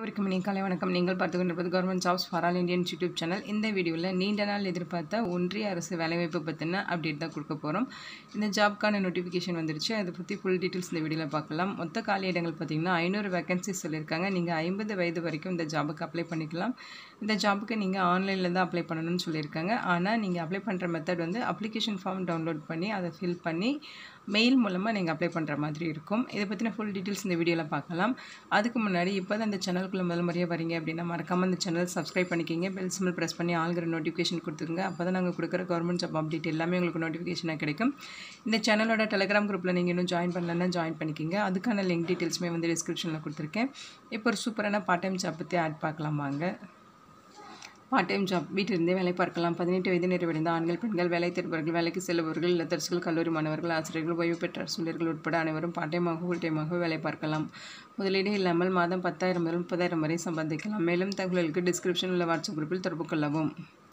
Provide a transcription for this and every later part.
அனைவருக்கும் இனி காலை வணக்கம் நீங்கள் பார்த்து கொண்டிருப்பது government jobs for all Indian YouTube channel இந்த வீடியோவில் நீண்ட நாள் எதிர்பார்த்த ஒன்றிய அரசு வேலைவாய்ப்பு பற்றின அப்டேட் தான் கொடுக்க போகிறோம் இந்த ஜாப்க்கான நோட்டிஃபிகேஷன் வந்துருச்சு அதை பற்றி ஃபுல் டீட்டெயில்ஸ் இந்த வீடியோவில் பார்க்கலாம் மொத்த காலி இடங்கள் பார்த்தீங்கன்னா ஐநூறு வேகன்சிஸ் சொல்லியிருக்காங்க நீங்கள் ஐம்பது வயது வரைக்கும் இந்த ஜாபுக்கு அப்ளை பண்ணிக்கலாம் இந்த ஜாபுக்கு நீங்கள் ஆன்லைனில் தான் அப்ளை பண்ணணும்னு சொல்லியிருக்காங்க ஆனால் நீங்கள் அப்ளை பண்ணுற மெத்தட் வந்து அப்ளிகேஷன் ஃபார்ம் டவுன்லோட் பண்ணி அதை ஃபில் பண்ணி மெயில் மூலமாக நீங்கள் அப்ளை பண்ணுற மாதிரி இருக்கும் இதை பற்றின ஃபுல் டீட்டெயில்ஸ் இந்த வீடியோவில் பார்க்கலாம் அதுக்கு முன்னாடி இப்போ தான் இந்த சேனலுக்குள்ளே முதல் முறையாக வரீங்க அப்படின்னா மறக்காமல் இந்த சேனல் சப்ஸ்கிரைப் பண்ணிக்கிங்க பெல் சிம்பிள் ப்ரெஸ் பண்ணி ஆளுங்கிற நோட்டிஃபிகேஷன் கொடுத்துருங்க அப்போ தான் நாங்கள் கொடுக்குற கவர்மெண்ட் ஜாப் அப்டேட் எல்லாமே உங்களுக்கு நோட்டிஃபிகேஷனாக கிடைக்கும் இந்த சேனலோட டெலிகிராம் குரூப்பில் நீங்கள் இன்னும் ஜாயின் பண்ணலன்னா ஜாயின் பண்ணிக்கிங்க அதுக்கான லிங்க் டீட்டெயில்ஸுமே வந்து டிஸ்கிரிப்ஷனில் கொடுத்துருக்கேன் இப்போ ஒரு சூப்பரான பார்ட் டைம் ஜாப் பற்றி ஆட் பார்க்கலாம் வாங்க பார்ட் டைம் ஜாப் வீட்டிலிருந்தே வேலை பார்க்கலாம் பதினெட்டு வயது நிறைவடைந்த ஆண்கள் பெண்கள் வேலை தேர்பவர்கள் வேலைக்கு செல்பவர்கள் இல்லத்தரசுகள் கல்லூரி மாணவர்கள் ஆசிரியர்கள் ஓய்வு பெற்ற ஆசிரியர்கள் உட்பட அனைவரும் பார்ட் டைமாக ஃபுல் டைமாக வேலை பார்க்கலாம் முதலீடு இல்லாமல் மாதம் பத்தாயிரம் முதல் முப்பதாயிரம் வரை சம்பாதிக்கலாம் மேலும் தகவல்களுக்கு டிஸ்கிரிப்ஷன் உள்ள வாட்ஸ்அப் குரூப்பில் தொடர்பு கொள்ளவும்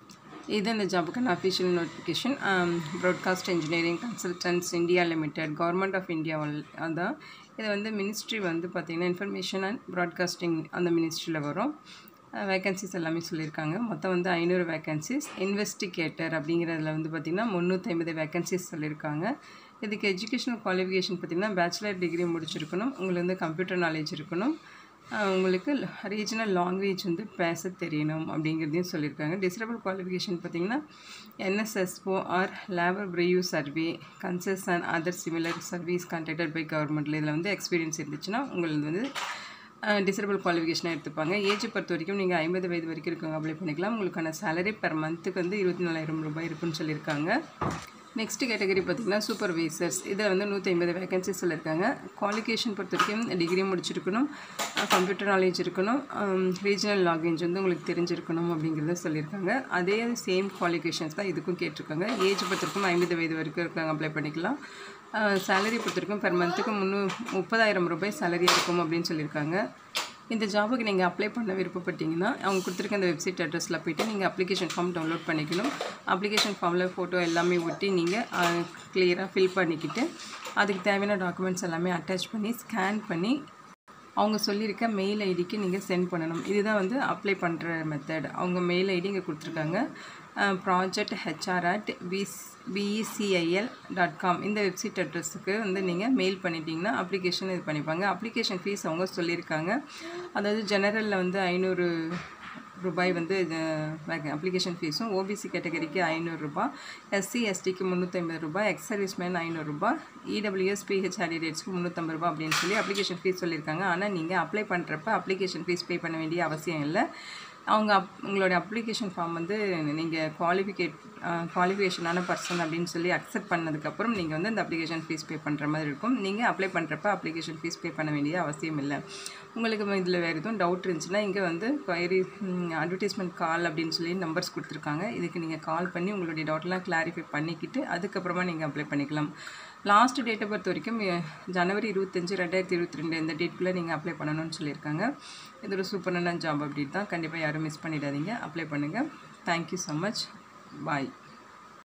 இது இந்த ஜாபுக்கான official notification Broadcast Engineering Consultants India limited government of India அதான் இது வந்து மினிஸ்ட்ரி வந்து பார்த்திங்கன்னா இன்ஃபர்மேஷன் அண்ட் ப்ராட்காஸ்டிங் அந்த மினிஸ்ட்ரியில் வரும் வேக்கன்சிஸ் எல்லாமே சொல்லியிருக்காங்க மொத்தம் வந்து ஐநூறு வேக்கன்சிஸ் இன்வெஸ்டிகேட்டர் அப்படிங்கிறதுல வந்து பார்த்திங்கன்னா முந்நூற்றி ஐம்பது வேக்கன்சிஸ் சொல்லியிருக்காங்க இதுக்கு எஜுகேஷனல் குவாலிஃபிகேஷன் பார்த்திங்கன்னா பேச்சுலர் டிகிரி முடிச்சிருக்கணும் உங்களுக்கு வந்து கம்ப்யூட்டர் நாலேஜ் இருக்கணும் உங்களுக்கு ரீஜனல் லாங்குவேஜ் வந்து பேச தெரியணும் அப்படிங்கிறதையும் சொல்லியிருக்காங்க டிசரபிள் குவாலிஃபிகேஷன் பார்த்திங்கன்னா NSSO or labour bureau survey census and other similar service contracted by கவர்மெண்ட்டில் இதில் வந்து எக்ஸ்பீரியன்ஸ் இருந்துச்சுன்னா உங்களுக்கு வந்து டிசரபிள் குவாலிஃபிகேஷனாக எடுத்துப்பாங்க ஏஜ் பொறுத்த வரைக்கும் நீங்கள் ஐம்பது வயது வரைக்கும் இருக்கவங்க அப்ளை பண்ணிக்கலாம் உங்களுக்கான சேலரி பெர் மந்த்துக்கு வந்து இருபத்தி நாலாயிரம் ரூபாய் இருக்குன்னு சொல்லியிருக்காங்க நெக்ஸ்ட் கேட்டகரி பார்த்திங்கன்னா சூப்பர்வைசர்ஸ் இதில் வந்து நூற்றி ஐம்பது வேகன்சிஸ் சொல்லியிருக்காங்க குவாலிஃபிகேஷன் பொறுத்த வரைக்கும் டிகிரி முடிச்சிருக்கணும் கம்ப்யூட்டர் நாலேஜ் இருக்கணும் ரீஜனல் லாங்குவேஜ் வந்து உங்களுக்கு தெரிஞ்சிருக்கணும் அப்படிங்கிறத சொல்லியிருக்காங்க அதே சேம் குவாலிஃபிகேஷன்ஸ் தான் இதுக்கும் கேட்டிருக்காங்க ஏஜ் பொறுத்த வரைக்கும் ஐம்பது வயது வரைக்கும் இருக்காங்க அப்ளை பண்ணிக்கலாம் சேலரி பொறுத்த வரைக்கும் பெர் மந்த்துக்கு முந்நூ முப்பதாயிரம் ரூபாய் சேலரியாக இருக்கும் அப்படின்னு சொல்லியிருக்காங்க இந்த ஜாபுக்கு நீங்கள் அப்ளை பண்ண விருப்பப்பட்டீங்கன்னா அவங்க கொடுத்துருக்க அந்த வெப்சைட் அட்ரஸில் போய்ட்டு நீங்கள் அப்ளிகேஷன் ஃபார்ம் டவுன்லோட் பண்ணிக்கணும் அப்ளிகேஷன் ஃபார்மில் ஃபோட்டோ எல்லாமே ஒட்டி நீங்கள் கிளியராக ஃபில் பண்ணிக்கிட்டு அதுக்கு தேவையான டாக்குமெண்ட்ஸ் எல்லாமே அட்டாச் பண்ணி ஸ்கேன் பண்ணி அவங்க சொல்லியிருக்க மெயில் ஐடிக்கு நீங்கள் சென்ட் பண்ணணும் இதுதான் வந்து அப்ளை பண்ணுற மெத்தட் அவங்க மெயில் ஐடி இங்கே கொடுத்துருக்காங்க ப்ராஜெக்ட் ஹெச்ஆர் அட் பிஸ் பிஇசிஐஎல் டாட் காம் இந்த வெப்சைட் அட்ரஸுக்கு வந்து நீங்கள் மெயில் பண்ணிட்டீங்கன்னா அப்ளிகேஷன் இது பண்ணிப்பாங்க அப்ளிகேஷன் ஃபீஸ் அவங்க சொல்லியிருக்காங்க அதாவது ஜெனரலில் வந்து ஐநூறு ரூபாய் வந்து அப்ளிகேஷன் ஃபீஸும் ஓபிசி கேட்டகரிக்கு ஐநூறுரூபா எஸ்சி எஸ்டிக்கு முந்நூற்றம்பது ரூபாய் எக்ஸ் சர்வீஸ்மேன் ஐநூறுரூபா இடபிள்யூஎஸ் பிஹெச்ஆர்டி ரேட்ஸ்க்கு முந்நூற்றம்பது ரூபா அப்படின்னு சொல்லி அப்ளிகேஷன் ஃபீஸ் சொல்லியிருக்காங்க ஆனால் நீங்கள் அப்ளை பண்ணுறப்ப அப்ளிகேஷன் ஃபீஸ் பே பண்ண வேண்டிய அவசியம் இல்லை அவங்க அப் உங்களோட அப்ளிகேஷன் ஃபார்ம் வந்து நீங்கள் குவாலிஃபிகேட் குவாலிஃபிகேஷனான பர்சன் அப்படின்னு சொல்லி அக்செப்ட் பண்ணதுக்கப்புறம் நீங்கள் வந்து அந்த அப்ளிகேஷன் ஃபீஸ் பே பண்ணுற மாதிரி இருக்கும் நீங்கள் அப்ளை பண்ணுறப்ப அப்ளிகேஷன் ஃபீஸ் பே பண்ண வேண்டிய அவசியம் இல்லை உங்களுக்கு இதில் வேறு எதுவும் டவுட் இருந்துச்சுன்னா இங்கே வந்து கொயரி அட்வர்டைஸ்மெண்ட் கால் அப்படின்னு சொல்லி நம்பர்ஸ் கொடுத்துருக்காங்க இதுக்கு நீங்கள் கால் பண்ணி உங்களுடைய டவுட்லாம் கிளாரிஃபை பண்ணிக்கிட்டு அதுக்கப்புறமா நீங்கள் அப்ளை பண்ணிக்கலாம் லாஸ்ட் டேட்டை பொறுத்த வரைக்கும் ஜனவரி இருபத்தஞ்சி ரெண்டாயிரத்தி இருபத்தி ரெண்டு இந்த டேட்குள்ளே நீங்கள் அப்ளை பண்ணணும்னு சொல்லியிருக்காங்க இது ஒரு சூப்பரான ஜாப் அப்டேட் தான் கண்டிப்பாக யாரும் மிஸ் பண்ணிடாதீங்க அப்ளை பண்ணுங்கள் தேங்க்யூ ஸோ மச் பாய்